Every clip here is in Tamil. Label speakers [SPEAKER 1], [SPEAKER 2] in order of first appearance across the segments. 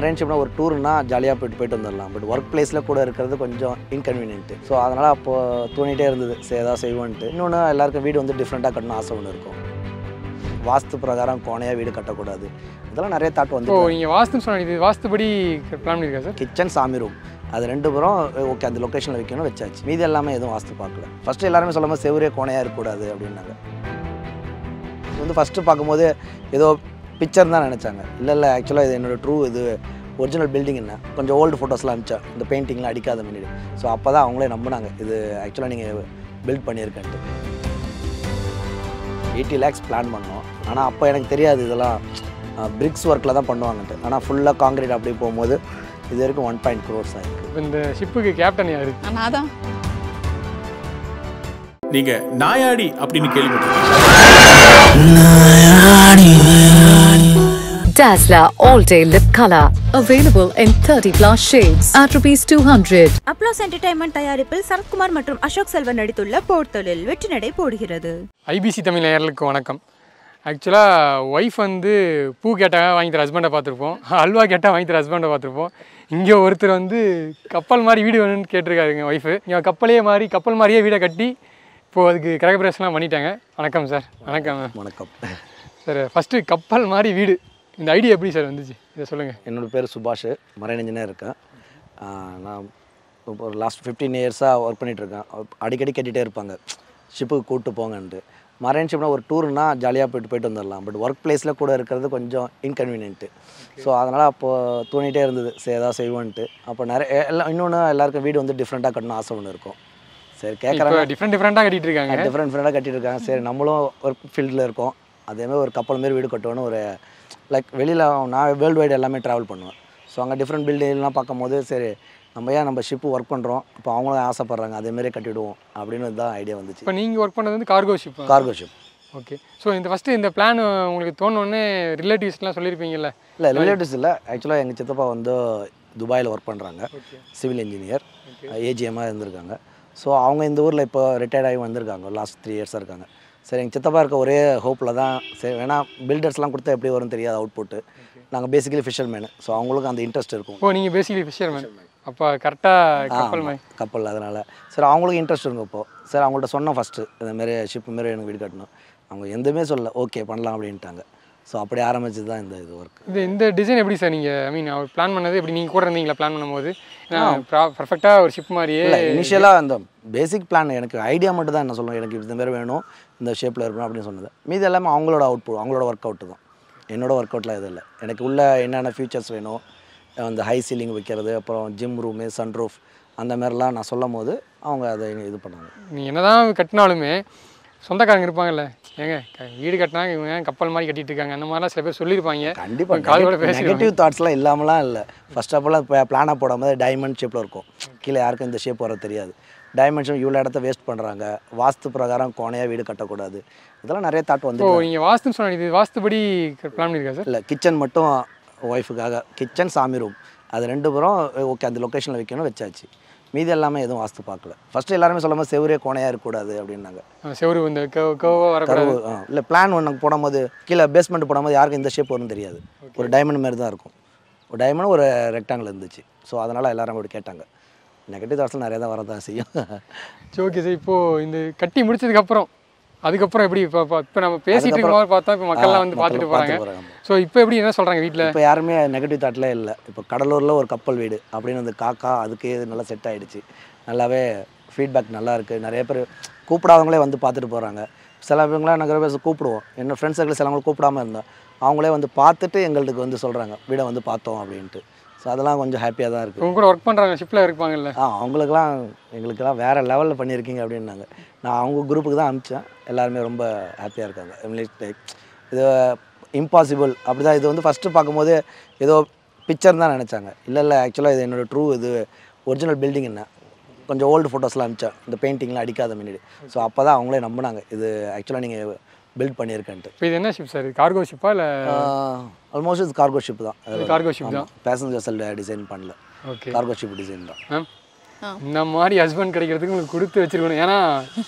[SPEAKER 1] மரைன்ஷிப்னா ஒரு டூர்னா ஜாலியாக போயிட்டு போயிட்டு வந்துடலாம் பட் ஒர்க் பிளேஸில் கூட இருக்கிறது கொஞ்சம் இன்கன்வீனியன்ட்டு ஸோ அதனால் அப்போது தோணிகிட்டே இருந்தது சரி ஏதாவது செய்வோன்ட்டு இன்னொன்று எல்லாருக்கும் வீடு வந்து டிஃப்ரெண்ட்டாக கட்டணும் ஆசை ஒன்று இருக்கும் வாஸ்து பிரகாரம் கோணையாக வீடு கட்டக்கூடாது இதெல்லாம் நிறைய தாட்
[SPEAKER 2] இப்போ
[SPEAKER 1] வந்து
[SPEAKER 2] நீங்கள் வாஸ்துன்னு சொன்னீங்க இது வாஸ்துபடி பிளான் பண்ணியிருக்கா சார்
[SPEAKER 1] கிச்சன் சாமி ரூம் அது ரெண்டு புறம் ஓகே அந்த லொக்கேஷனில் வைக்கணும் வச்சாச்சு மீதி எல்லாமே எதுவும் வாஸ்து பார்க்கல ஃபஸ்ட்டு எல்லாருமே சொல்லும்போது செவரே கோணையாக இருக்கக்கூடாது அப்படின்னாங்க இது வந்து ஃபஸ்ட்டு பார்க்கும்போது ஏதோ பிக்சர் தான் நினச்சாங்க இல்லை இல்லை ஆக்சுவலாக இது என்னோட ட்ரூ இது ஒரிஜினல் பில்டிங் என்ன கொஞ்சம் ஓல்டு ஃபோட்டோஸ்லாம் அனுப்பிச்சேன் இந்த பெயிண்டிங்லாம் அடிக்காத முன்னாடி ஸோ அப்போ தான் அவங்களே நம்பினாங்க இது ஆக்சுவலாக நீங்கள் பில்ட் பண்ணியிருக்கேன்ட்டு எயிட்டி லேக்ஸ் பிளான் பண்ணோம் ஆனால் அப்போ எனக்கு தெரியாது இதெல்லாம் பிரிக்ஸ் ஒர்க்கில் தான் பண்ணுவாங்கன்ட்டு ஆனால் ஃபுல்லாக காங்கிரீட் அப்படி போகும்போது இது வரைக்கும் ஒன் பாயிண்ட் க்ரோர்ஸ் ஆகிருக்கு
[SPEAKER 2] இப்போ இந்த ஷிப்புக்கு கேப்டன் யாரு
[SPEAKER 3] நான் தான்
[SPEAKER 4] நீங்க நாயாடி அப்படின்னு கேள்விப்பட்டிருக்கீங்க
[SPEAKER 5] Dazzler All Day Lip Color. Available in 30 plus shades at rupees 200.
[SPEAKER 6] Applause Entertainment தயாரிப்பில் சரத்குமார் மற்றும் அசோக் செல்வன் நடித்துள்ள போர்த்தொழில் வெற்றி நடை போடுகிறது
[SPEAKER 2] ஐபிசி தமிழ் நேயர்களுக்கு வணக்கம் ஆக்சுவலாக ஒய்ஃப் வந்து பூ கேட்டால் வாங்கி தர ஹஸ்பண்டை பார்த்துருப்போம் அல்வா கேட்டால் வாங்கி தர ஹஸ்பண்டை பார்த்துருப்போம் இங்கே ஒருத்தர் வந்து கப்பல் மாதிரி வீடு வேணும்னு கேட்டிருக்காருங்க ஒய்ஃபு இங்கே கப்பலே மாதிரி கப்பல் மாதிரியே வீடை கட்டி இப்போது அதுக்கு கிரகப்பிரவேசம்லாம் பண்ணிட்டாங்க வணக்கம் சார் வணக்கம்
[SPEAKER 1] வணக்கம்
[SPEAKER 2] சார் ஃபஸ்ட்டு கப்பல் மாதிரி வீடு இந்த ஐடியா எப்படி சார் வந்துச்சு இதை சொல்லுங்கள்
[SPEAKER 1] என்னோட பேர் சுபாஷ் மரைன் இன்ஜினியர் இருக்கேன் ஆஹ் நான் இப்போ ஒரு லாஸ்ட் ஃபிஃப்டீன் இயர்ஸாக ஒர்க் பண்ணிகிட்ருக்கேன் அடிக்கடி கேட்டுகிட்டே இருப்பாங்க ஷிப்புக்கு கூப்பிட்டு போங்கன்ட்டு மரைன் ஷிப்னா ஒரு டூர்னா ஜாலியாக போயிட்டு போயிட்டு வந்துடலாம் பட் ஒர்க் பிளேஸில் கூட இருக்கிறது கொஞ்சம் இன்கன்வீனியன்ட்டு ஸோ அதனால் அப்போது தோணிகிட்டே இருந்தது சரி ஏதாவது செய்வோன்ட்டு அப்போ நிறைய எல்லாம் இன்னொன்று எல்லாருக்கும் வீடு வந்து டிஃப்ரெண்ட்டாக கட்டணும் ஆசை ஒன்று இருக்கும் சரி
[SPEAKER 2] இப்போ
[SPEAKER 1] கேட்குறாங்க
[SPEAKER 2] டிஃப்ரெண்ட் டிஃப்ரெண்ட்டாக கட்டிட்டு இருக்காங்க
[SPEAKER 1] டிஃப்ரெண்ட் டிஃப்ரெண்டாக கட்டிட்டு இருக்காங்க சரி நம்மளும் ஒர்க் ஃபீல்டில் இருக்கோம் அதேமாதிரி ஒரு கப்பல் மாரி வீடு கட்டணும்னு ஒரு லைக் வெளியில் நான் வேர்ல்டு வைடு எல்லாமே ட்ராவல் பண்ணுவேன் ஸோ அங்கே டிஃப்ரெண்ட் பில்டிங்லாம் பார்க்கும்போது சரி நம்ம ஏன் நம்ம ஷிப்பு ஒர்க் பண்ணுறோம் இப்போ அவங்களும் ஆசைப்பட்றாங்க அதேமாரி கட்டிவிடுவோம் அப்படின்னு தான் ஐடியா வந்துச்சு
[SPEAKER 2] இப்போ நீங்கள் ஒர்க் பண்ணது வந்து cargo ship
[SPEAKER 1] cargo ship
[SPEAKER 2] okay so இந்த ஃபஸ்ட்டு இந்த பிளான் உங்களுக்கு தோணுன்னே ரிலேட்டிவ்ஸ்லாம் சொல்லியிருப்பீங்கல்ல
[SPEAKER 1] இல்லை ரிலேட்டிவ்ஸ் இல்லை ஆக்சுவலாக எங்கள் சித்தப்பா வந்து துபாயில் ஒர்க் பண்ணுறாங்க சிவில் இன்ஜினியர் ஏஜிஎம்மாக இருந்திருக்காங்க ஸோ அவங்க இந்த ஊரில் இப்போ ரிட்டையர்ட் ஆகி வந்திருக்காங்க லாஸ்ட் த்ரீ இயர்ஸாக இருக்காங்க சரி எங்கள் சித்தப்பா இருக்க ஒரே ஹோப்பில் தான் சரி வேணா பில்டர்ஸ்லாம் கொடுத்தா எப்படி வரும்னு தெரியாது அவுட்புட்டு நாங்கள் பேசிக்கலி ஃபிஷர்மேனு ஸோ அவங்களுக்கும் அந்த இன்ட்ரெஸ்ட் இருக்கும்
[SPEAKER 2] ஓ நீங்கள் பேசிக்கலி ஃபிஷர்மேன் அப்போ கரெக்டாக கப்பல் மாதிரி
[SPEAKER 1] கப்பல் அதனால் சரி அவங்களுக்கு இன்ட்ரெஸ்ட் இருக்கும் இப்போது சரி அவங்கள்ட்ட சொன்னோம் ஃபஸ்ட்டு இந்தமாரி ஷிப் மாரி எனக்கு வீடு கட்டணும் அவங்க எதுவுமே சொல்லல ஓகே பண்ணலாம் அப்படின்ட்டாங்க ஸோ அப்படி ஆரம்பிச்சது தான் இந்த இது ஒர்க்
[SPEAKER 2] இது இந்த டிசைன் எப்படி சார் நீங்கள் ஐ மீன் அவர் பிளான் பண்ணது எப்படி நீங்கள் கூட இருந்தீங்களா பிளான் பண்ணும்போது ஏன்னா பர்ஃபெக்டாக ஒரு ஷிப் மாதிரியே
[SPEAKER 1] இல்லை இனிஷியலாக அந்த பேசிக் பிளான் எனக்கு ஐடியா மட்டும் தான் என்ன சொல்லுவேன் எனக்கு இந்த மாதிரி வேணும் இந்த ஷேப்பில் இருக்கணும் அப்படின்னு சொன்னது மீதி எல்லாமே அவங்களோட அவுட்புட் அவங்களோட ஒர்க் அவுட்டு தான் என்னோட ஒர்க் அவுட்லாம் எதுவும் இல்லை எனக்கு உள்ள என்னென்ன ஃபியூச்சர்ஸ் வேணும் அந்த ஹை சீலிங் வைக்கிறது அப்புறம் ஜிம் ரூமு சன்ரூஃப் அந்த மாதிரிலாம் நான் சொல்லும் போது அவங்க அதை இது பண்ணாங்க
[SPEAKER 2] நீங்கள் என்னதான் கட்டினாலுமே சொந்தக்காரங்க இருப்பாங்கல்ல ஏங்க க- வீடு கட்டினா இவங்க ஏன் கப்பல் மாதிரி கட்டிட்டு இருக்காங்க அந்த மாதிரிலாம் சில பேர் சொல்லியிருப்பாங்க
[SPEAKER 1] கண்டிப்பாக
[SPEAKER 2] காலையோட பேசி
[SPEAKER 1] நெகட்டிவ் தாட்ஸ்லாம் இல்லாமலாம் இல்லை ஃபர்ஸ்ட் ஆஃப் ஆல் இப்போ பிளானாக போடாமல் டைமண்ட் ஷேப்பில் இருக்கும் கீழே யாருக்கும் இந்த ஷேப் வர தெரியாது டைமண்ட் ஷேப் இவ்வளோ இடத்த வேஸ்ட் பண்ணுறாங்க வாஸ்து பிரகாரம் கோணையாக வீடு கட்டக்கூடாது இதெல்லாம் நிறைய தாட் வந்து
[SPEAKER 2] இப்போ நீங்கள் வாஸ்துன்னு சொன்னீங்க இது வாஸ்துபடி பிளான் பண்ணியிருக்கா சார்
[SPEAKER 1] இல்லை கிச்சன் மட்டும் ஒய்ஃபுக்காக கிச்சன் சாமி ரூம் அது ரெண்டு புறம் ஓகே அந்த லொக்கேஷனில் வைக்கணும் வச்சாச்சு மீதி எல்லாமே எதுவும் வாஸ்து பார்க்கல ஃபஸ்ட்டு எல்லாருமே சொல்லும்போது செவரே கோணையாக இருக்கக்கூடாது அப்படின்னாங்க
[SPEAKER 2] செவரு இந்த கர்வாக வரக்கூடாது
[SPEAKER 1] கருவு இல்லை பிளான் ஒன்று போடும்போது கீழே பேஸ்மெண்ட் போடும்போது யாருக்கும் இந்த ஷேப் வரும்னு தெரியாது ஒரு டைமண்ட் மாதிரி தான் இருக்கும் ஒரு டைமண்ட் ஒரு ரெக்டாங்கிள் இருந்துச்சு ஸோ அதனால் எல்லாரும் அப்படி கேட்டாங்க நெகட்டிவ் தாட்ஸ் நிறைய தான் வரதான் செய்யும்
[SPEAKER 2] சரி ஓகே சார் இப்போது இந்த கட்டி முடிச்சதுக்கப்புறம் அதுக்கப்புறம் எப்படி இப்போ இப்போ நம்ம பேசிட்டு இருக்கும்போது பார்த்தா இப்போ மக்கள்லாம் வந்து
[SPEAKER 1] ஆ,
[SPEAKER 2] பார்த்துட்டு
[SPEAKER 1] மக்கள்
[SPEAKER 2] போகிறாங்க
[SPEAKER 1] பார்த்துட்டு போறாங்க.
[SPEAKER 2] ஸோ இப்போ எப்படி என்ன சொல்கிறாங்க வீட்டில்
[SPEAKER 1] இப்போ யாருமே நெகட்டிவ் தாட்லே இல்லை இப்போ கடலூரில் ஒரு கப்பல் வீடு அப்படின்னு வந்து காக்கா அதுக்கே இது நல்லா செட் ஆயிடுச்சு நல்லாவே ஃபீட்பேக் நல்லா இருக்குது நிறைய பேர் கூப்பிடாதவங்களே வந்து பார்த்துட்டு போகிறாங்க சில பேருங்களாம் நிறைய பேர் கூப்பிடுவோம் என்ன ஃப்ரெண்ட்ஸ் சர்க்கிள் சிலவங்க கூப்பிடாம இருந்தோம் அவங்களே வந்து பார்த்துட்டு எங்களுக்கு வந்து சொல்கிறாங்க வீடை வந்து பார்த்தோம் அப்படின்ட்டு ஸோ அதெல்லாம் கொஞ்சம் ஹாப்பியாக தான் இருக்குது
[SPEAKER 2] உங்க கூட ஒர்க் பண்ணுறாங்க ஷிப்பில் இருப்பாங்கல்ல
[SPEAKER 1] ஆ அவங்களுக்குலாம் எங்களுக்கெல்லாம் வேறு லெவலில் பண்ணியிருக்கீங்க அப்படின்னாங்க நான் அவங்க குரூப்புக்கு தான் அனுப்பிச்சேன் எல்லாருமே ரொம்ப ஹாப்பியாக இருக்காங்க லைக் இது இம்பாசிபிள் அப்படி தான் இது வந்து ஃபஸ்ட்டு பார்க்கும்போது ஏதோ பிக்சர் தான் நினச்சாங்க இல்லை இல்லை ஆக்சுவலாக இது என்னோட ட்ரூ இது ஒரிஜினல் பில்டிங் என்ன கொஞ்சம் ஓல்டு ஃபோட்டோஸ்லாம் அனுப்பிச்சேன் இந்த பெயிண்டிங்லாம் அடிக்காத முன்னாடி ஸோ அப்போ தான் அவங்களே நம்பினாங்க இது ஆக்சுவலாக நீங்கள் பில்ட் பண்ணியிருக்கேன்ட்டு
[SPEAKER 2] இப்போ இது என்ன ஷிப் சார் கார்கோ ஷிப்பா இல்லை
[SPEAKER 1] ஆல்மோஸ்ட் இது கார்கோ ஷிப் தான்
[SPEAKER 2] cargo ship தான்.
[SPEAKER 1] பேசஞ்சர் செல் டிசைன் பண்ணல
[SPEAKER 2] ஓகே
[SPEAKER 1] கார்கோ ஷிப் டிசைன் தான்
[SPEAKER 2] மேம் இந்த மாதிரி ஹஸ்பண்ட் கிடைக்கிறதுக்கு உங்களுக்கு கொடுத்து வச்சிருக்கணும் ஏன்னா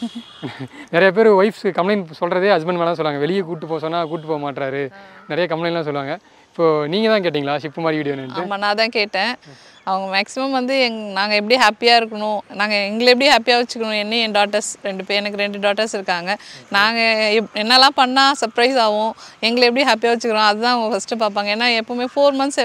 [SPEAKER 2] நிறைய பேர் ஒய்ஃப்ஸ் கம்ப்ளைண்ட் சொல்கிறதே ஹஸ்பண்ட் மேலே சொல்லுவாங்க வெளியே கூட்டு போக சொன்னால் கூட்டு போக மாட்டாரு நிறைய கம்ப்ளைண்ட்லாம் சொல்லுவாங்க இப்போ நீங்கள் தான் கேட்டிங்களா ஷிப்பு மாதிரி வீடு வேணுன்ட்டு
[SPEAKER 3] ஆமாம் நான் தான் கேட்டேன் அவங்க மேக்ஸிமம் வந்து எங் நாங்கள் எப்படி ஹாப்பியாக இருக்கணும் நாங்கள் எங்களை எப்படி ஹாப்பியாக வச்சுக்கணும் என்ன என் டாட்டர்ஸ் ரெண்டு பேர் எனக்கு ரெண்டு டாட்டர்ஸ் இருக்காங்க நாங்கள் எப் என்னெல்லாம் பண்ணால் சர்ப்ரைஸ் ஆகும் எங்களை எப்படி ஹாப்பியாக வச்சுக்கிறோம் அதுதான் அவங்க ஃபஸ்ட்டு பார்ப்பாங்க ஏன்னா எப்போவுமே ஃபோர் மந்த்ஸ்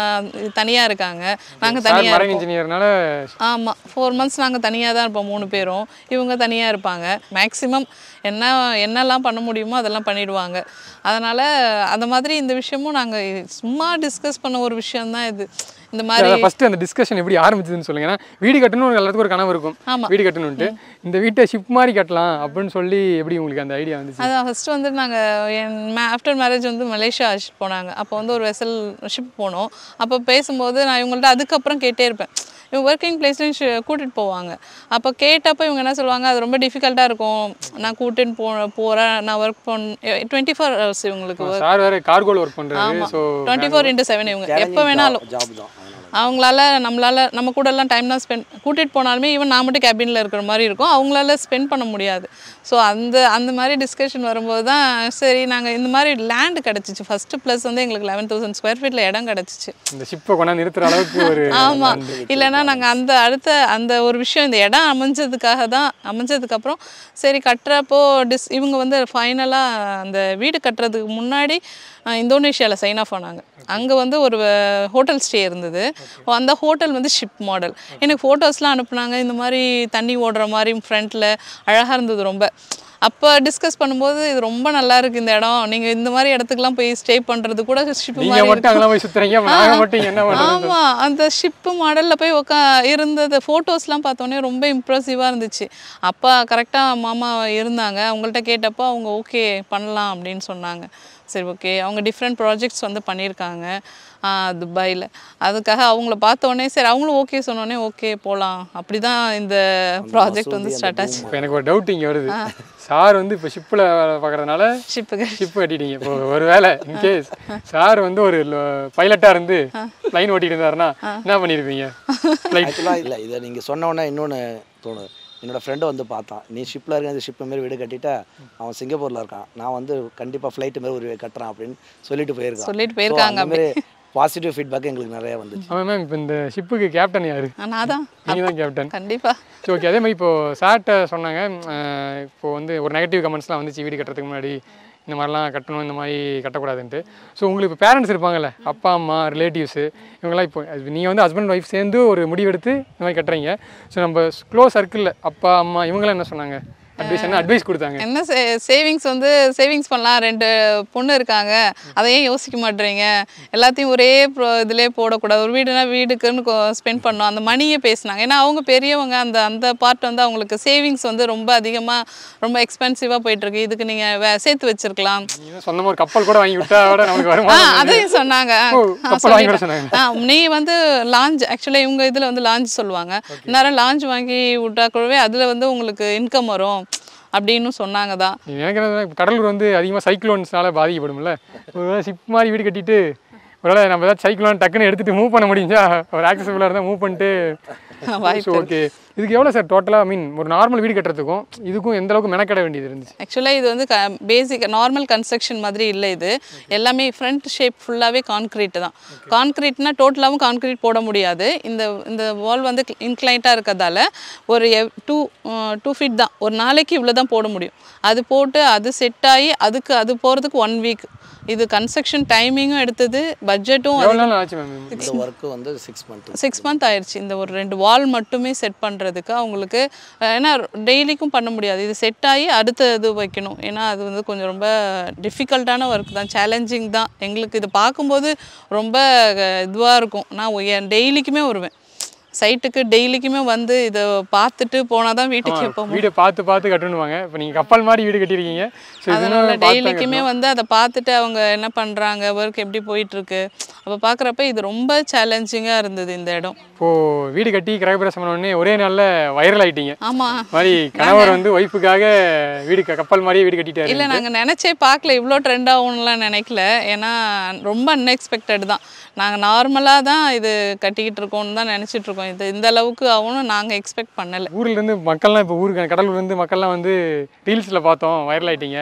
[SPEAKER 3] தனியாக இருக்காங்க நாங்கள்
[SPEAKER 2] சார்
[SPEAKER 3] தனியாக
[SPEAKER 2] மரைன் இன்ஜினியர்னால
[SPEAKER 3] ஆமாம் ஃபோர் மந்த்ஸ் நாங்கள் தனியாக தான் இருப்போம் மூணு பேரும் இவங்க தனியாக இருப்பாங்க மேக்ஸிமம் என்ன என்னெல்லாம் பண்ண முடியுமோ அதெல்லாம் பண்ணிடுவாங்க அதனால் அந்த மாதிரி இந்த விஷயமும் நாங்கள் சும்மா டிஸ்கஸ் பண்ண ஒரு விஷயம்தான் இது இந்த மாதிரி
[SPEAKER 2] ஃபர்ஸ்ட் அந்த டிஸ்கஷன் எப்படி ஆரம்பிச்சதுன்னு சொல்லுங்க ஏன்னா வீடு கட்டணும் எல்லாத்துக்கும் ஒரு கனவு இருக்கும்
[SPEAKER 3] ஆமா.
[SPEAKER 2] வீடு கட்டணும்ட்டு இந்த வீட்டை ஷிப் மாதிரி கட்டலாம் அப்படின்னு சொல்லி எப்படி உங்களுக்கு அந்த ஐடியா வந்துச்சு
[SPEAKER 3] அதான் ஃபஸ்ட்டு வந்து நாங்கள் என் மே ஆஃப்டர் மேரேஜ் வந்து மலேசியா அழைச்சிட்டு போனாங்க அப்போ வந்து ஒரு வெசல் ஷிப் போனோம் அப்போ பேசும்போது நான் இவங்கள்ட்ட அதுக்கப்புறம் கேட்டே இருப்பேன் இவங்க ஒர்க்கிங் பிளேஸ்லையும் கூட்டிகிட்டு போவாங்க அப்போ கேட்டப்போ இவங்க என்ன சொல்லுவாங்க அது ரொம்ப டிஃபிகல்ட்டாக இருக்கும் நான் கூட்டின்னு போ போகிறேன் நான் ஒர்க் பண்ண டுவெண்ட்டி ஃபோர் ஹவர்ஸ் இவங்களுக்கு work.
[SPEAKER 2] சார் வேற கார்கோல ஒர்க் பண்றாரு
[SPEAKER 3] ஆமா
[SPEAKER 2] so
[SPEAKER 3] twenty four into seven இவங்க எப்போ வேணாலும்
[SPEAKER 1] ஜாப் தான் அதனால
[SPEAKER 3] அவங்களால நம்மளால நம்ம கூட எல்லாம் டைம் தான் ஸ்பெண்ட் கூட்டிகிட்டு போனாலுமே ஈவன் நான் மட்டும் கேபினில் இருக்கிற மாதிரி இருக்கும் அவங்களால ஸ்பெண்ட் பண்ண முடியாது ஸோ அந்த அந்த மாதிரி டிஸ்கஷன் வரும்போது தான் சரி நாங்கள் இந்த மாதிரி லேண்டு கிடச்சிச்சு ஃபஸ்ட்டு ப்ளஸ் வந்து எங்களுக்கு லெவன் தௌசண்ட் ஸ்கொயர் ஃபீட்டில் இடம் கிடச்சிச்சு
[SPEAKER 2] இந்த ஷிப்பை கொண்டாந்து நிறுத்துற அளவுக்கு ஒரு
[SPEAKER 3] ஆமாம் இல்லைன்னா நாங்கள் அந்த அடுத்த அந்த ஒரு விஷயம் இந்த இடம் அமைஞ்சதுக்காக தான் அமைஞ்சதுக்கப்புறம் சரி கட்டுறப்போ டிஸ் இவங்க வந்து ஃபைனலாக அந்த வீடு கட்டுறதுக்கு முன்னாடி இந்தோனேஷியாவில் சைன் ஆஃப் ஆனாங்க அங்கே வந்து ஒரு ஹோட்டல் ஸ்டே இருந்தது அந்த ஹோட்டல் வந்து ஷிப் மாடல் எனக்கு ஃபோட்டோஸ்லாம் அனுப்புனாங்க இந்த மாதிரி தண்ணி ஓடுற மாதிரி ஃப்ரண்ட்டில் அழகாக இருந்தது ரொம்ப அப்போ டிஸ்கஸ் பண்ணும்போது இது ரொம்ப நல்லா இருக்கு இந்த இடம் நீங்கள் இந்த மாதிரி இடத்துக்குலாம் போய் ஸ்டே பண்ணுறது கூட ஷிப்
[SPEAKER 2] நீங்க
[SPEAKER 3] மாதிரி
[SPEAKER 2] மட்டும்
[SPEAKER 3] இருக்கும்.
[SPEAKER 2] அங்கெல்லாம் போய் சுத்துறீங்க அப்ப நாங்க மட்டும் இங்க என்ன பண்றது
[SPEAKER 3] ஆமா அந்த ஷிப்பு மாடல்ல போய் உக்கா இருந்தது ஃபோட்டோஸ்லாம் பார்த்தோன்னே ரொம்ப இம்ப்ரெசிவாக இருந்துச்சு அப்பா கரெக்டாக மாமா இருந்தாங்க அவங்கள்ட்ட கேட்டப்போ அவங்க ஓகே பண்ணலாம் அப்படின்னு சொன்னாங்க சரி ஓகே அவங்க டிஃப்ரெண்ட் ப்ராஜெக்ட்ஸ் வந்து பண்ணியிருக்காங்க துபாயில் அதுக்காக அவங்கள பார்த்த உடனே சரி அவங்களும் ஓகே சொன்னோடனே ஓகே போகலாம் அப்படி தான் இந்த ப்ராஜெக்ட் வந்து ஸ்டார்ட் ஆச்சு
[SPEAKER 2] இப்போ எனக்கு ஒரு டவுட் இங்க வருது சார் வந்து இப்போ ஷிப்பில் வேலை பார்க்கறதுனால
[SPEAKER 3] ஷிப்புக்கு
[SPEAKER 2] ஷிப் கட்டிட்டீங்க இப்போ ஒரு வேலை இன்கேஸ் சார் வந்து ஒரு பைலட்டாக இருந்து லைன் ஓட்டிட்டு இருந்தாருன்னா என்ன பண்ணியிருப்பீங்க ஃப்ளைட்
[SPEAKER 1] ஆக்சுவலாக இல்லை இதை நீங்கள் சொன்ன உடனே இன்னொன்று தோணுது என்னோட ஃப்ரெண்டு வந்து பார்த்தான் நீ ஷிப்பில் இருக்க அந்த ஷிப் மாரி வீடு கட்டிட்ட அவன் சிங்கப்பூரில் இருக்கான் நான் வந்து கண்டிப்பாக ஃப்ளைட்டு மாரி ஒரு வீடு கட்டுறேன் அப்படின்னு சொல்லிட்டு போயிருக்கான்
[SPEAKER 3] சொல்லிட்டு
[SPEAKER 1] So,
[SPEAKER 3] போயிருக்காங்க
[SPEAKER 1] அந்த மாதிரி பாசிட்டிவ் ஃபீட்பேக் எங்களுக்கு நிறைய வந்துச்சு
[SPEAKER 2] ஆமாம் மேம் இப்போ இந்த ஷிப்புக்கு கேப்டன் யாரு
[SPEAKER 3] நான் தான்
[SPEAKER 2] நீங்கள் தான் கேப்டன்
[SPEAKER 3] கண்டிப்பாக
[SPEAKER 2] சரி ஓகே அதே மாதிரி இப்போ சார்ட்ட சொன்னாங்க அஹ் இப்போ வந்து ஒரு நெகட்டிவ் கமெண்ட்ஸ்லாம் வந்துச்சு வீடு கட்டுறதுக்கு முன்னாடி இந்த மாதிரிலாம் கட்டணும் இந்த மாதிரி கட்டக்கூடாதுன்ட்டு ஸோ உங்களுக்கு இப்போ பேரண்ட்ஸ் இருப்பாங்கல்ல அப்பா அம்மா ரிலேட்டிவ்ஸு இவங்கெல்லாம் இப்போ நீங்கள் வந்து ஹஸ்பண்ட் ஒய்ஃப் சேர்ந்து ஒரு முடிவெடுத்து இந்த மாதிரி கட்டுறீங்க ஸோ நம்ம க்ளோஸ் சர்க்கிளில் அப்பா அம்மா இவங்களாம் என்ன சொன்னாங்க அட்வைஸ் என்ன அட்வைஸ் கொடுத்தாங்க
[SPEAKER 3] என்ன சேவிங்ஸ் வந்து சேவிங்ஸ் பண்ணலாம் ரெண்டு பொண்ணு இருக்காங்க அதை ஏன் யோசிக்க மாட்டேறீங்க எல்லாத்தையும் ஒரே ப்ரோ இதிலே போடக்கூடாது ஒரு வீடுனா வீடுக்குன்னு ஸ்பெண்ட் பண்ணோம் அந்த மணியே பேசினாங்க ஏன்னா அவங்க பெரியவங்க அந்த அந்த பார்ட் வந்து அவங்களுக்கு சேவிங்ஸ் வந்து ரொம்ப அதிகமாக ரொம்ப எக்ஸ்பென்சிவாக போயிட்டுருக்கு இதுக்கு நீங்கள் சேர்த்து வச்சிருக்கலாம்
[SPEAKER 2] நீங்கள் சொந்தமாக ஒரு கப்பல் கூட வாங்கி விட்டா விட நமக்கு
[SPEAKER 3] ஆ
[SPEAKER 2] வருமா
[SPEAKER 3] அதையும் சொன்னாங்க ஆ,
[SPEAKER 2] ஓ,
[SPEAKER 3] ஆ,
[SPEAKER 2] கப்பல் வாங்கி விட
[SPEAKER 3] சொல்லிட்டேன். ஆ, நீ வந்து லாஞ்ச் ஆக்சுவலாக இவங்க இதில் வந்து லாஞ்ச் சொல்லுவாங்க நேரம் லாஞ்ச் வாங்கி விட்டா கூடவே அதில் வந்து உங்களுக்கு இன்கம் வரும் அப்படின்னு சொன்னாங்க தான்
[SPEAKER 2] எனக்கு என்ன இப்ப கடலூர் வந்து அதிகமாக சைக்ளோன்ஸ்னால பாதிக்கப்படும்ல ஒரு ஷிப் மாதிரி வீடு கட்டிட்டு ஒருவேளை நம்ம ஏதாவது சைக்ளோன் டக்குன்னு எடுத்துட்டு மூவ் பண்ண முடிஞ்சா ஒரு ஆக்சசபிளாக இருந்தால் மூவ் பண்ணிட்டு
[SPEAKER 3] வாய்ப்பு
[SPEAKER 2] ஓகே இதுக்கு எவ்வளோ சார் டோட்டலாக ஐ மீன் ஒரு நார்மல் வீடு கட்டுறதுக்கும் இதுக்கும் எந்த அளவுக்கு மெனக்கட வேண்டியது இருந்துச்சு
[SPEAKER 3] ஆக்சுவலாக இது வந்து க பேசிக் நார்மல் கன்ஸ்ட்ரக்ஷன் மாதிரி இல்லை இது எல்லாமே ஃப்ரண்ட் ஷேப் ஃபுல்லாகவே கான்க்ரீட் தான் கான்க்ரீட்னா டோட்டலாகவும் கான்க்ரீட் போட முடியாது இந்த இந்த வால் வந்து இன்க்ளைட்டாக இருக்கிறதால ஒரு டூ டூ ஃபீட் தான் ஒரு நாளைக்கு இவ்வளோ தான் போட முடியும் அது போட்டு அது செட் ஆகி அதுக்கு அது போகிறதுக்கு ஒன் வீக் இது கன்ஸ்ட்ரக்ஷன் டைமிங்கும் எடுத்தது பட்ஜெட்டும்
[SPEAKER 2] எவ்வளோ நாள் ஆச்சு மேம்
[SPEAKER 1] இந்த ஒர்க்கு வந்து சிக்ஸ் மந்த்
[SPEAKER 3] சிக்ஸ் மந்த் ஆயிடுச்சு இந்த ஒரு ரெண்டு வால் மட்டுமே செட் பண்ணுறதுக்கு அவங்களுக்கு அஹ், ஏன்னா டெய்லிக்கும் பண்ண முடியாது இது செட் ஆகி அடுத்த இது வைக்கணும் ஏன்னா அது வந்து கொஞ்சம் ரொம்ப டிஃபிகல்ட்டான ஒர்க் தான் சேலஞ்சிங் தான் எங்களுக்கு இது பார்க்கும்போது ரொம்ப இதுவாக இருக்கும் நான் டெய்லிக்குமே வருவேன் சைட்டுக்கு டெய்லிக்குமே வந்து இதை பார்த்துட்டு போனால் தான் வீட்டுக்கு எப்போ
[SPEAKER 2] வீடை பார்த்து பார்த்து கட்டணுவாங்க இப்போ நீங்கள் கப்பல் மாதிரி வீடு கட்டியிருக்கீங்க ஸோ
[SPEAKER 3] அதனால டெய்லிக்குமே வந்து அதை பார்த்துட்டு அவங்க என்ன பண்ணுறாங்க ஒர்க் எப்படி போயிட்டுருக்கு அப்போ பார்க்குறப்ப இது ரொம்ப சேலஞ்சிங்காக இருந்தது இந்த இடம்
[SPEAKER 2] இப்போது வீடு கட்டி கிரகப்பிரசம் பண்ண உடனே ஒரே நாளில் வைரல் ஆயிட்டீங்க
[SPEAKER 3] ஆமாம்
[SPEAKER 2] மாதிரி கணவர் வந்து ஒய்ஃபுக்காக வீடு க- கப்பல் மாதிரியே வீடு கட்டிட்டாரு
[SPEAKER 3] இல்லை நாங்கள் நினச்சே பார்க்கல இவ்வளோ ட்ரெண்ட் ஆகும்லாம் நினைக்கல ஏன்னா ரொம்ப அன்எக்ஸ்பெக்டட் தான் நாங்கள் நார்மலாக தான் இது கட்டிக்கிட்டு இருக்கோம்னு தான் நினச்சிட்டு இருக்கோம் இது இந்த அளவுக்கு ஆகும்னு நாங்கள் எக்ஸ்பெக்ட் பண்ணலை
[SPEAKER 2] ஊர்லேருந்து மக்கள்லாம் இப்போ ஊருக்கு கடலூர்லேருந்து மக்கள்லாம் வந்து ரீல்ஸில் பார்த்தோம் வைரல் ஆயிட்டீங்க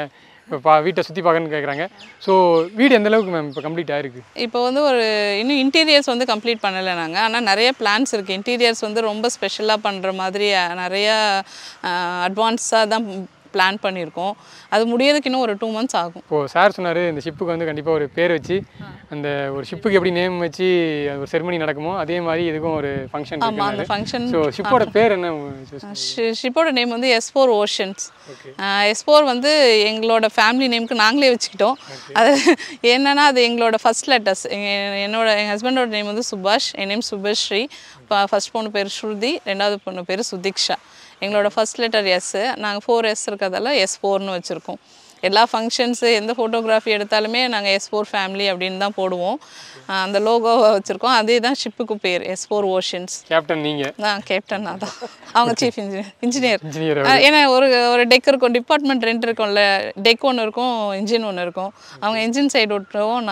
[SPEAKER 2] இப்போ பா வீட்டை சுற்றி பார்க்கணும்னு கேட்குறாங்க ஸோ வீடு எந்த அளவுக்கு மேம் இப்போ கம்ப்ளீட் ஆயிருக்கு
[SPEAKER 3] இப்போ வந்து ஒரு இன்னும் இன்டீரியர்ஸ் வந்து கம்ப்ளீட் பண்ணலை நாங்கள் ஆனால் நிறைய பிளான்ஸ் இருக்குது இன்டீரியர்ஸ் வந்து ரொம்ப ஸ்பெஷலாக பண்ணுற மாதிரி அஹ், நிறைய அட்வான்ஸாக தான் பிளான் பண்ணியிருக்கோம் அது முடியறதுக்கு இன்னும் ஒரு டூ மந்த்ஸ் ஆகும்
[SPEAKER 2] இப்போது சார் சொன்னார் இந்த ஷிப்புக்கு வந்து கண்டிப்பாக ஒரு பேர் வச்சு அந்த ஒரு ஷிப்புக்கு எப்படி நேம் வச்சு அது ஒரு செரிமனி நடக்குமோ அதே மாதிரி இதுக்கும் ஒரு ஃபங்க்ஷன்
[SPEAKER 3] ஆமாம் அந்த ஃபங்க்ஷன்
[SPEAKER 2] ஸோ ஷிப்போட பேர் என்ன
[SPEAKER 3] ஷிப்போட நேம் வந்து S four oceans S four வந்து எங்களோட ஃபேமிலி நேமுக்கு நாங்களே வச்சுக்கிட்டோம் அது என்னன்னா அது எங்களோட ஃபர்ஸ்ட் லெட்டர்ஸ் என்னோட எங்கள் ஹஸ்பண்டோட நேம் வந்து சுபாஷ் என் நேம் சுபஸ்ரீ ஃபர்ஸ்ட் பொண்ணு பேர் ஸ்ருதி ரெண்டாவது பொண்ணு பேர் சுதீக்ஷா எங்களோட ஃபர்ஸ்ட் லெட்டர் எஸ் நாங்கள் ஃபோர் எஸ் இருக்கிறதால எஸ் ஃபோர்னு வச்சுருக்கோம் எல்லா ஃபங்க்ஷன்ஸு எந்த ஃபோட்டோகிராஃபி எடுத்தாலுமே நாங்கள் எஸ் ஃபோர் ஃபேமிலி அப்படின்னு தான் போடுவோம் அஹ் அந்த லோகோவை வச்சுருக்கோம் அதே தான் ஷிப்புக்கு பேர் எஸ் ஃபோர் ஓஷன்ஸ்
[SPEAKER 2] கேப்டன் நீங்கள்
[SPEAKER 3] நான் கேப்டன் நான் தான் அவங்க சீஃப் இன்ஜினியர் இன்ஜினியர்
[SPEAKER 2] இன்ஜினியர்
[SPEAKER 3] ஏன்னா ஒரு ஒரு டெக் இருக்கும் டிபார்ட்மெண்ட் ரெண்டு இருக்கும்ல டெக் ஒன்று இருக்கும் இன்ஜின் ஒன்று இருக்கும் அவங்க இன்ஜின் சைடு விட்டுருவோம்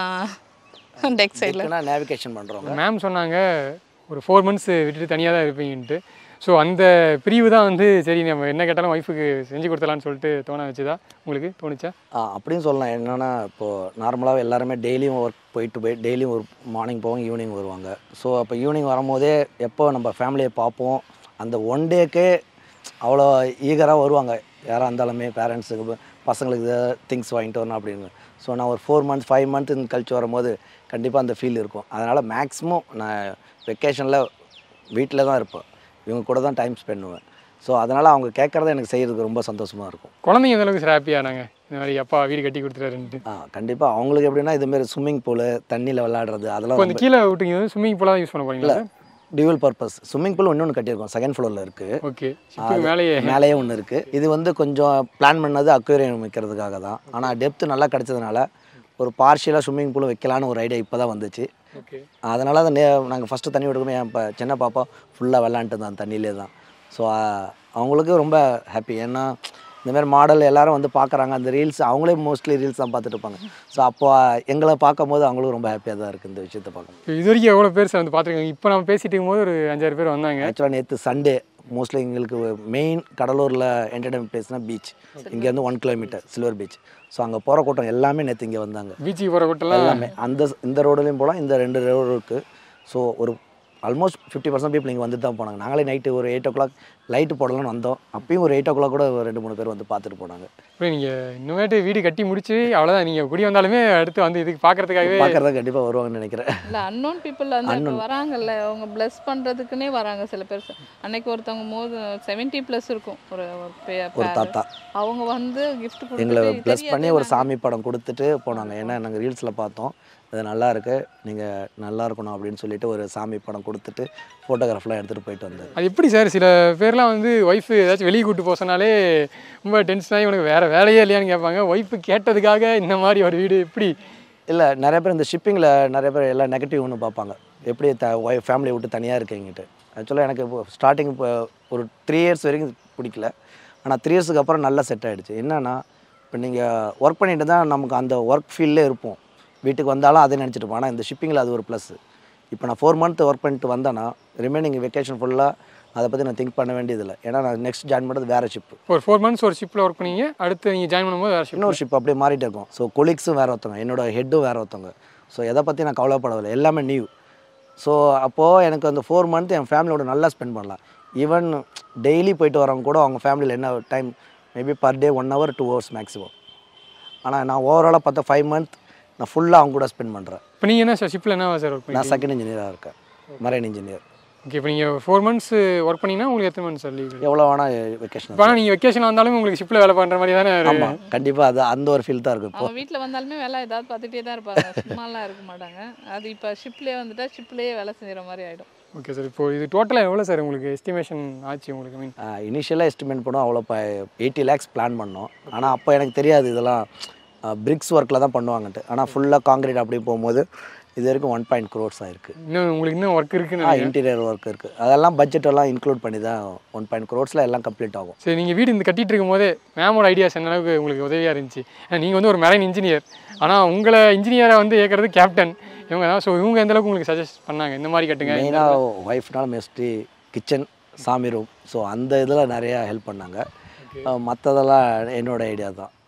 [SPEAKER 3] நான் டெக் சைடில்
[SPEAKER 1] நேவிகேஷன் பண்ணுறோங்க
[SPEAKER 2] மேம் சொன்னாங்க ஒரு ஃபோர் மந்த்ஸ் விட்டுட்டு தனியாக தான் இருப்பீங்கன்ட்டு ஸோ அந்த பிரிவு தான் வந்து சரி நம்ம என்ன கேட்டாலும் ஒய்ஃபுக்கு செஞ்சு கொடுத்தலான்னு சொல்லிட்டு தோண வச்சுதா உங்களுக்கு தோணுச்சா
[SPEAKER 1] ஆ அப்படின்னு சொல்லலாம் என்னென்னா இப்போது நார்மலாக எல்லாருமே டெய்லியும் ஒர்க் போயிட்டு போய் டெய்லியும் ஒரு மார்னிங் போவாங்க ஈவினிங் வருவாங்க ஸோ அப்போ ஈவினிங் வரும்போதே எப்போ நம்ம ஃபேமிலியை பார்ப்போம் அந்த ஒன் டேக்கே அவ்வளோ ஈகராக வருவாங்க யாராக இருந்தாலுமே பேரண்ட்ஸுக்கு பசங்களுக்கு திங்ஸ் வாங்கிட்டு வரணும் அப்படின்னு ஸோ நான் ஒரு ஃபோர் மந்த்ஸ் ஃபைவ் மந்த் கழிச்சு வரும்போது கண்டிப்பாக அந்த ஃபீல் இருக்கும் அதனால் மேக்ஸிமம் நான் வெக்கேஷனில் வீட்டில் தான் இருப்பேன் இவங்க கூட தான் டைம் ஸ்பெண்ட் பண்ணுவேன் ஸோ அதனால் அவங்க கேட்குறத எனக்கு செய்கிறதுக்கு ரொம்ப சந்தோஷமாக இருக்கும்
[SPEAKER 2] குழந்தைங்க எந்த அளவுக்கு ஹாப்பியானாங்க இந்த மாதிரி அப்பா வீடு கட்டி கொடுத்துட்டாருன்ட்டு
[SPEAKER 1] ஆ கண்டிப்பாக அவங்களுக்கு எப்படின்னா இதுமாரி ஸ்விம்மிங் பூலு தண்ணியில் விளையாடுறது அதெல்லாம்
[SPEAKER 2] இப்போ இந்த கீழே விட்டீங்க ஸ்விம்மிங் பூலாக யூஸ் பண்ண போறீங்களா
[SPEAKER 1] டியூவல் பர்பஸ் ஸ்விம்மிங் பூல் இன்னொன்று கட்டியிருக்கோம் செகண்ட் ஃப்ளோரில் இருக்குது
[SPEAKER 2] ஓகே ஷிப்புக்கு மேலேயே
[SPEAKER 1] மேலேயே ஒன்று இருக்குது இது வந்து கொஞ்சம் பிளான் பண்ணது அக்வேரியம் வைக்கிறதுக்காக தான் ஆனால் டெப்த்து நல்லா கிடச்சதுனால ஒரு பார்ஷியலாக ஸ்விம்மிங் பூல் வைக்கலான்னு ஒரு ஐடியா இப்போ தான் வந்துச்சு
[SPEAKER 2] ஓகே
[SPEAKER 1] அதனால தான் நே நாங்கள் ஃபஸ்ட்டு தண்ணி விடுக்கணும் என் இப்போ சின்ன பாப்பா ஃபுல்லாக விளாண்டுட்டு தான் தண்ணியிலே தான் ஸோ அவங்களுக்கு ரொம்ப ஹாப்பி ஏன்னா இந்த மாதிரி மாடல் எல்லாரும் வந்து பார்க்குறாங்க அந்த ரீல்ஸ் அவங்களே மோஸ்ட்லி ரீல்ஸ் தான் பார்த்துட்டு இருப்பாங்க ஸோ அப்போ எங்களை பார்க்கும்போது அவங்களும் ரொம்ப ஹாப்பியாக தான் இருக்குது இந்த விஷயத்தை பார்க்கும்போது
[SPEAKER 2] இப்போ இது வரைக்கும் எவ்வளோ பேர் சார் வந்து பார்த்துருக்காங்க இப்போ நம்ம பேசிட்டு இருக்கும்போது ஒரு அஞ்சாறு பேர் வந்தாங்க
[SPEAKER 1] ஆக்சுவலாக நேற்று சண்டே மோஸ்ட்லி எங்களுக்கு மெயின் கடலூரில் என்டர்டைன்மெண்ட் பிளேஸ்னால் பீச் இங்கேருந்து one kilometre silver beach so அங்கே போகிற கூட்டம் எல்லாமே நேற்று இங்கே வந்தாங்க
[SPEAKER 2] பீச்சுக்கு போகிற கூட்டம்லாம்
[SPEAKER 1] எல்லாமே அந்த இந்த ரோடுலையும் போகலாம் இந்த ரெண்டு ரோடு இருக்குது ஸோ ஒரு ஆல்மோஸ்ட் ஃபிஃப்டி பர்சன்ட் பீப்புள் இங்கே வந்துட்டு தான் போனாங்க நாங்களே நைட்டு ஒரு எயிட் ஓ கிளாக் லைட்டு போடலாம்னு வந்தோம் அப்பயும் ஒரு எயிட் ஓ கிளாக் கூட ஒரு ரெண்டு மூணு பேர் வந்து பார்த்துட்டு போனாங்க
[SPEAKER 2] இப்போ நீங்கள் இன்னுமேட்டு வீடு கட்டி முடிச்சு அவ்வளோதான் நீங்கள் குடி வந்தாலுமே அடுத்து வந்து இதுக்கு பார்க்கறதுக்காகவே
[SPEAKER 1] பார்க்குறதா கண்டிப்பாக வருவாங்கன்னு நினைக்கிறேன்
[SPEAKER 3] இல்லை அன்னோன் பீப்புள் வந்து இப்போ வராங்கல்ல அவங்க ப்ளஸ் பண்ணுறதுக்குன்னே வராங்க சில பேர் அன்னைக்கு ஒருத்தவங்க மோது செவன்ட்டி ப்ளஸ் இருக்கும் ஒரு ஒரு பே-
[SPEAKER 1] ஒரு
[SPEAKER 3] pair.
[SPEAKER 1] தாத்தா
[SPEAKER 3] அவங்க வந்து gift
[SPEAKER 1] எங்களை
[SPEAKER 3] கொடுத்துட்டு
[SPEAKER 1] ப்ளஸ்
[SPEAKER 3] தெரியாது
[SPEAKER 1] பண்ணி ஒரு சாமி படம் கொடுத்துட்டு போனாங்க ஏன்னா நாங்கள் ரீல்ஸில் பார்த்தோம் இது நல்லா இருக்கு நீங்கள் நல்லா இருக்கணும் அப்படின்னு சொல்லிட்டு ஒரு சாமி படம் கொடுத்துட்டு ஃபோட்டோகிராஃப்லாம் எடுத்துகிட்டு போயிட்டு வந்தார்
[SPEAKER 2] அது எப்படி சார் சில பேர்லாம் வந்து ஒய்ஃபு ஏதாச்சும் வெளியே கூட்டு போக சொன்னாலே ரொம்ப டென்ஷன் ஆகி உனக்கு வேறு வேலையே இல்லையான்னு கேட்பாங்க ஒய்ஃபு கேட்டதுக்காக இந்த மாதிரி ஒரு வீடு எப்படி
[SPEAKER 1] இல்லை நிறைய பேர் இந்த ஷிப்பிங்கில் நிறைய பேர் எல்லாம் நெகட்டிவ் ஒன்று பார்ப்பாங்க எப்படி த ஒய்ஃப் ஃபேமிலியை விட்டு தனியாக இருக்கீங்கட்டு ஆக்சுவலாக எனக்கு இப்போ ஸ்டார்டிங் இப்போ ஒரு த்ரீ இயர்ஸ் வரைக்கும் பிடிக்கல ஆனால் த்ரீ இயர்ஸுக்கு அப்புறம் நல்லா செட் ஆகிடுச்சு என்னன்னா இப்போ நீங்கள் ஒர்க் பண்ணிட்டு தான் நமக்கு அந்த ஒர்க் ஃபீல்லே இருப்போம் வீட்டுக்கு வந்தாலும் அதை நினச்சிட்டு இருப்போம் ஆனால் இந்த ஷிப்பிங்கில் அது ஒரு ப்ளஸ் இப்போ நான் ஃபோர் மந்த் ஒர்க் பண்ணிட்டு வந்தேன்னா ரிமைனிங் வெக்கேஷன் ஃபுல்லாக அதை பற்றி நான் திங்க் பண்ண வேண்டியதில்லை ஏன்னா நான் நெக்ஸ்ட் ஜாயின் பண்ணது வேறு ஷிப்பு
[SPEAKER 2] ஒரு ஃபோர் மந்த்ஸ் ஒரு ஷிப்பில் ஒர்க் பண்ணீங்க அடுத்து நீங்கள் ஜாயின் பண்ணும்போது வேறு ஷிப்
[SPEAKER 1] இன்னொரு ஷிப் அப்படியே மாறிட்டே இருக்கும் ஸோ கொலீக்ஸும் வேறு ஒருத்தவங்க என்னோட ஹெட்டும் வேறு ஒருத்தவங்க ஸோ எதை பற்றி நான் கவலைப்படவில்லை எல்லாமே நியூ ஸோ அப்போது எனக்கு அந்த ஃபோர் மந்த் என் ஃபேமிலியோட நல்லா ஸ்பெண்ட் பண்ணலாம் ஈவன் டெய்லி போயிட்டு வரவங்க கூட அவங்க ஃபேமிலியில் என்ன time maybe per day one hour two hours maximum ஆனால் நான் ஓவராலாக பார்த்தா ஃபைவ் மந்த் நான் ஃபுல்லாக அவங்க கூட ஸ்பெண்ட் பண்ணுறேன்
[SPEAKER 2] இப்போ நீங்கள் என்ன சார் ஷிப்பில் என்ன சார் ஒர்க் பண்ணி
[SPEAKER 1] நான் செகண்ட் இன்ஜினியராக இருக்கேன் மரைன் இன்ஜினியர்
[SPEAKER 2] ஓகே இப்போ நீங்கள் ஃபோர் மந்த்ஸ் ஒர்க் பண்ணீங்கன்னா உங்களுக்கு எத்தனை மந்த்ஸ் சார் லீவ்
[SPEAKER 1] எவ்வளோ வேணால் வெக்கேஷன்
[SPEAKER 2] இப்போ ஆனால் நீங்கள் வெக்கேஷன் வந்தாலும் உங்களுக்கு ஷிப்பில் வேலை பண்ணுற மாதிரி தானே ஒரு-
[SPEAKER 1] ஆமாம் கண்டிப்பாக அது அந்த ஒரு ஃபீல் தான் இருக்கும் இப்போ
[SPEAKER 3] அவங்க வீட்டில் வந்தாலுமே வேலை ஏதாவது பார்த்துட்டே தான் இருப்பாங்க சும்மாலாம் இருக்க மாட்டாங்க அது இப்போ ஷிப்லேயே வந்துட்டா ஷிப்லேயே வேலை செஞ்சுற மாதிரி ஆகிடும்
[SPEAKER 2] ஓகே சார் இப்போ இது டோட்டலாக எவ்வளோ சார் உங்களுக்கு எஸ்டிமேஷன் ஆச்சு உங்களுக்கு மீன்
[SPEAKER 1] இனிஷியலாக எஸ்டிமேட் பண்ணோம் அவ்வளோ இப்போ எயிட்டி லேக்ஸ் பிளான் பண்ணோம் ஆனால் அப்போ எனக்கு தெரியாது இதெல்லாம் பிரிக்ஸ் ஒர்க்கில் தான் பண்ணுவாங்கன்ட்டு ஆனால் ஃபுல்லாக காங்கிரீட் அப்படி போகும்போது இது வரைக்கும் ஒன் பாயிண்ட் க்ரோர்ஸ் ஆயிருக்கு
[SPEAKER 2] இன்னும் உங்களுக்கு இன்னும் ஒர்க் இருக்குன்னு
[SPEAKER 1] ஆ இன்டீரியர் ஒர்க் இருக்குது அதெல்லாம் பட்ஜெட் எல்லாம் இன்க்ளூட் பண்ணி தான் ஒன் பாயிண்ட் க்ரோர்ஸில் எல்லாம் கம்ப்ளீட் ஆகும்
[SPEAKER 2] சரி நீங்கள் வீடு இந்த கட்டிட்டு இருக்கும்போதே மேமோட ஐடியாஸ் என்ன அளவுக்கு உங்களுக்கு உதவியாக இருந்துச்சு நீங்கள் வந்து ஒரு மெரைன் இன்ஜினியர் ஆனால் உங்களை இன்ஜினியரை வந்து ஏற்கிறது கேப்டன் இவங்க தான் ஸோ இவங்க எந்த அளவுக்கு உங்களுக்கு சஜஸ்ட் பண்ணாங்க இந்த மாதிரி கட்டுங்க
[SPEAKER 1] மெயினாக ஒய்ஃப்னால மோஸ்ட்லி கிச்சன் சாமி ரூம் ஸோ அந்த இதில் நிறையா ஹெல்ப் பண்ணாங்க மற்றதெல்லாம் என்னோட ஐடியா தான்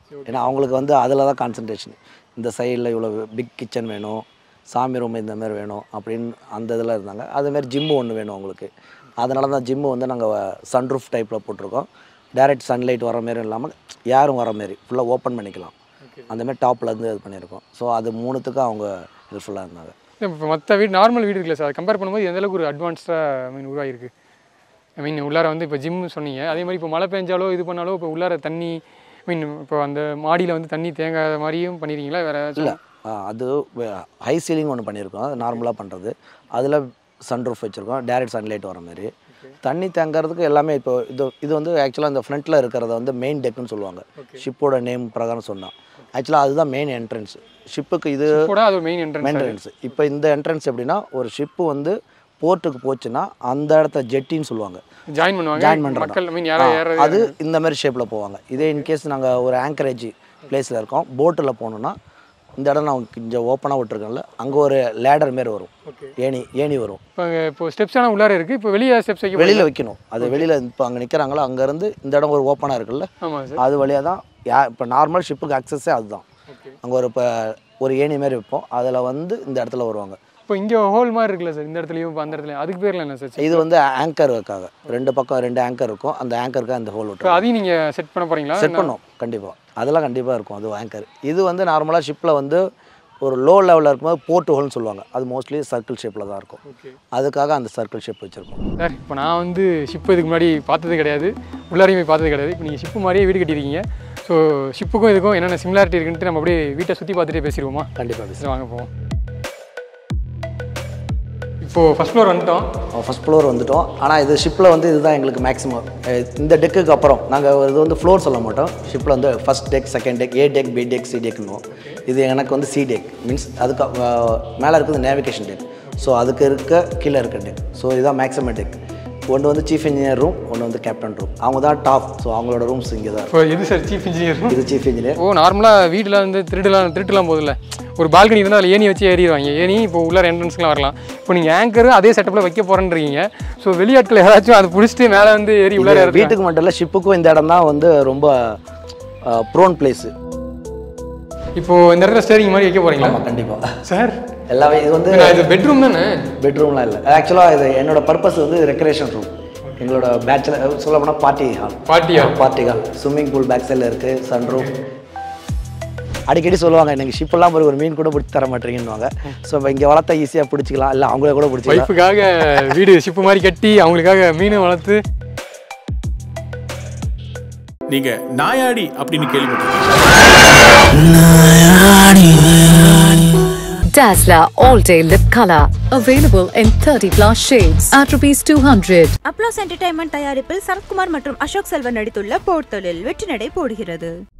[SPEAKER 1] ஏன்னா அவங்களுக்கு வந்து அதில் தான் கான்சன்ட்ரேஷன் இந்த சைடில் இவ்வளோ பிக் கிச்சன் வேணும் சாமி ரூம் இந்த மாதிரி வேணும் அப்படின்னு அந்த இதில் இருந்தாங்க அதுமாரி ஜிம்மு ஒன்று வேணும் அவங்களுக்கு அதனால தான் ஜிம்மு வந்து நாங்கள் சன்ரூஃப் டைப்பில் போட்டிருக்கோம் டைரக்ட் சன்லைட் வர மாரி இல்லாமல் யாரும் வர மாரி ஃபுல்லாக ஓப்பன் பண்ணிக்கலாம் அந்த மாதிரி டாப்ல இருந்து இது பண்ணியிருக்கோம் ஸோ அது மூணுத்துக்கும் அவங்க ஹெல்ப்ஃபுல்லாக இருந்தாங்க
[SPEAKER 2] இப்போ மற்ற வீடு நார்மல் வீடு இருக்குல்ல சார் கம்பேர் பண்ணும்போது எந்த அளவுக்கு ஒரு அட்வான்ஸ்டாக ஐ மீன் உருவாகிருக்கு ஐ மீன் உள்ளார வந்து இப்போ ஜிம் சொன்னீங்க அதே மாதிரி இப்போ மழை பெஞ்சாலோ இது பண்ணாலோ இப்போ உள்ளார தண்ணி ஐ மீன் இப்போ அந்த மாடியில் வந்து தண்ணி தேங்காத மாதிரியும் பண்ணிருக்கீங்களா வேற ஏதாச்சும்?
[SPEAKER 1] இல்லை அது ஹை சீலிங் ஒன்று பண்ணியிருக்கோம் அது நார்மலாக பண்ணுறது அதில் சன்ரூஃப் வச்சுருக்கோம் டேரக்ட் சன்லைட் வர மாதிரி தண்ணி தேங்குறதுக்கு எல்லாமே இப்போ இது இது வந்து ஆக்சுவலாக இந்த ஃப்ரண்ட்டில் இருக்கிறத வந்து மெயின் டெக்குன்னு சொல்லுவாங்க ஷிப்போட நேம் பிரகாரம் சொன்னால் ஆக்சுவலாக அதுதான் மெயின் என்ட்ரன்ஸ் ஷிப்புக்கு இது
[SPEAKER 2] கூட அது ஒரு மெயின் என்ட்ரன்ஸ்
[SPEAKER 1] மெயின்டெனன்ஸ் இப்போ இந்த என்ட்ரன்ஸ் எப்படின்னா ஒரு ஷிப்பு வந்து போர்ட்டுக்கு போச்சுன்னா அந்த இடத்த ஜெட்டின்னு சொல்லுவாங்க
[SPEAKER 2] ஜாயின் பண்ணுவாங்க
[SPEAKER 1] ஜாயின் பண்ணுறோம்
[SPEAKER 2] மக்கள் ஐ மீன் யாரோ யாரோ
[SPEAKER 1] அது இந்த மாதிரி ஷேப்பில் போவாங்க இதே இன்கேஸ் நாங்கள் ஒரு ஆங்கரேஜ் பிளேஸில் இருக்கோம் போட்டில் போகணுன்னா இந்த இடம் நான் கொஞ்சம் ஓப்பனாக விட்டுருக்கேன்ல அங்கே ஒரு லேடர் மாரி வரும் ஏணி ஏணி வரும்
[SPEAKER 2] இப்போ இப்போ ஸ்டெப்ஸ் ஆனால் உள்ளார இருக்குது இப்போ வெளியே ஸ்டெப்ஸ் வைக்க
[SPEAKER 1] வெளியில் வைக்கணும் அது வெளியில் இப்போ அங்கே நிற்கிறாங்களோ அங்கேருந்து இந்த இடம் ஒரு ஓப்பனாக இருக்குல்ல
[SPEAKER 2] ஆமாம் சார்
[SPEAKER 1] அது வழியாக தான் யா இப்போ நார்மல் ஷிப்புக்கு அக்சஸே அதுதான் அங்கே ஒரு இப்போ ஒரு ஏணி மாதிரி வைப்போம் அதில் வந்து இந்த இடத்துல வருவாங்க
[SPEAKER 2] இப்போ இங்கே ஹோல் மாதிரி இருக்குல்ல சார் இந்த இடத்துலையும் இப்போ அந்த இடத்துலையும் அதுக்கு பேர்ல என்ன சார்
[SPEAKER 1] இது வந்து ஆங்கர் வைக்காங்க ரெண்டு பக்கம் ரெண்டு ஆங்கர் இருக்கும் அந்த ஆங்கருக்கு அந்த ஹோல்
[SPEAKER 2] இப்போ
[SPEAKER 1] விட்டுரும்
[SPEAKER 2] அதையும் நீங்கள் செட் பண்ண போகிறீங்களா
[SPEAKER 1] செட் பண்ணோம் கண்டிப்பாக அதெல்லாம் கண்டிப்பாக இருக்கும் அது ஆங்கர் இது வந்து நார்மலாக ஷிப்பில் வந்து ஒரு லோ லெவலில் இருக்கும்போது போர்ட் ஹோல்னு சொல்லுவாங்க அது மோஸ்ட்லி சர்க்கிள் ஷேப்பில் தான் இருக்கும்
[SPEAKER 2] ஓகே
[SPEAKER 1] அதுக்காக அந்த சர்க்கிள் ஷேப் வச்சுருக்கோம்
[SPEAKER 2] சார் இப்போ நான் வந்து ஷிப்பு இதுக்கு முன்னாடி பார்த்தது கிடையாது உள்ளாரையும் போய் பார்த்தது கிடையாது இப்போ நீங்கள் ஷிப்பு மாதிரியே வீடு கட்டியிருக்கீங்க ஸோ ஷிப்புக்கும் இதுக்கும் என்னென்ன சிமிலாரிட்டி இருக்குன்ட்டு நம்ம அப்படியே வீட்டை சுற்றி பார்த்துட்டே பேசிடுவோமா
[SPEAKER 1] கண்டிப்பாக
[SPEAKER 2] சரி வாங்க போவோம் இப்போது ஃபஸ்ட் ஃப்ளோர் வந்துட்டோம்
[SPEAKER 1] ஃபஸ்ட் ஃப்ளோர் வந்துட்டோம் ஆனால் இது ஷிப்பில் வந்து இதுதான் எங்களுக்கு மேக்ஸிமம் இந்த டெக்குக்கு அப்புறம் நாங்கள் இது வந்து ஃப்ளோர் சொல்ல மாட்டோம் ஷிப்பில் வந்து first deck second deck A deck B deck C டெக்னுவோம் இது எனக்கு வந்து சி டெக் மீன்ஸ் அதுக்கு மேலே இருக்குது நேவிகேஷன் டெக் ஸோ அதுக்கு இருக்க கீழே இருக்க டெக் ஸோ இதுதான் மேக்ஸிமம் டெக் ஒன்று வந்து சீஃப் இன்ஜினியர் ரூம் ஒன்று வந்து கேப்டன் ரூம் அவங்க தான் டாப் ஸோ அவங்களோட ரூம்ஸ் இங்கே தான்
[SPEAKER 2] இப்போ எது சார் சீஃப் இன்ஜினியர்
[SPEAKER 1] இருக்கும். இது சீஃப் இன்ஜினியர்
[SPEAKER 2] ஓ நார்மலாக வீட்டில் வந்து திருட்டுலாம் திருட்டுலாம் போதில்ல ஒரு பால்கனி இருந்தால் அதில் ஏணி வச்சு ஏறிடுவாங்க ஏணி இப்போ உள்ளார என்ட்ரன்ஸ்லாம் வரலாம் இப்போ நீங்கள் ஆங்கர் அதே செட்டப்பில் வைக்க போகிறேன்றீங்க ஸோ வெளியாட்கள் யாராச்சும் அதை பிடிச்சிட்டு மேலே வந்து ஏறி உள்ளார
[SPEAKER 1] இது
[SPEAKER 2] ஏறதுக்கு
[SPEAKER 1] வீட்டுக்கு மட்டும் இல்லை ஷிப்புக்கும் இந்த இடம் தான் வந்து ரொம்ப ப்ரோன் பிளேஸு
[SPEAKER 2] இப்போ இந்த இடத்துல ஸ்டேரிங் மாதிரி வைக்க போகிறீங்களா
[SPEAKER 1] ஆமாம் கண்டிப்பாக
[SPEAKER 2] சார்
[SPEAKER 1] எல்லாமே இது வந்து
[SPEAKER 2] நான் இது பெட்ரூம் தானே
[SPEAKER 1] பெட்ரூம்லாம் இல்லை ஆக்சுவலாக இது என்னோட பர்பஸ் வந்து ரெக்ரேஷன் ரூம் எங்களோட பேச்சுலர் சொல்ல போனால் பார்ட்டி ஹால்
[SPEAKER 2] பார்ட்டியா
[SPEAKER 1] party hall swimming pool back சைடில் இருக்குது சன் ரூம் அடிக்கடி சொல்லுவாங்க எனக்கு ஷிப்பெல்லாம் போய் ஒரு மீன் கூட பிடிச்சி தர மாட்டீங்கன்னுவாங்க ஸோ இப்போ இங்கே வளர்த்தா ஈஸியாக பிடிச்சிக்கலாம் இல்லை அவங்களே கூட பிடிச்சிக்கலாம்
[SPEAKER 2] ஒய்ஃபுக்காக வீடு ஷிப்பு மாதிரி கட்டி அவங்களுக்காக மீன் வளர்த்து
[SPEAKER 4] நீங்க நாயாடி அப்படின்னு கேள்விப்பட்டிருக்கீங்க
[SPEAKER 5] Dazzler All Day Lip Color. Available in 30 plus shades at rupees 200.
[SPEAKER 6] Applause Entertainment தயாரிப்பில் சரத்குமார் மற்றும் அசோக் செல்வன் நடித்துள்ள போர்த்தொழில் வெற்றி நடை போடுகிறது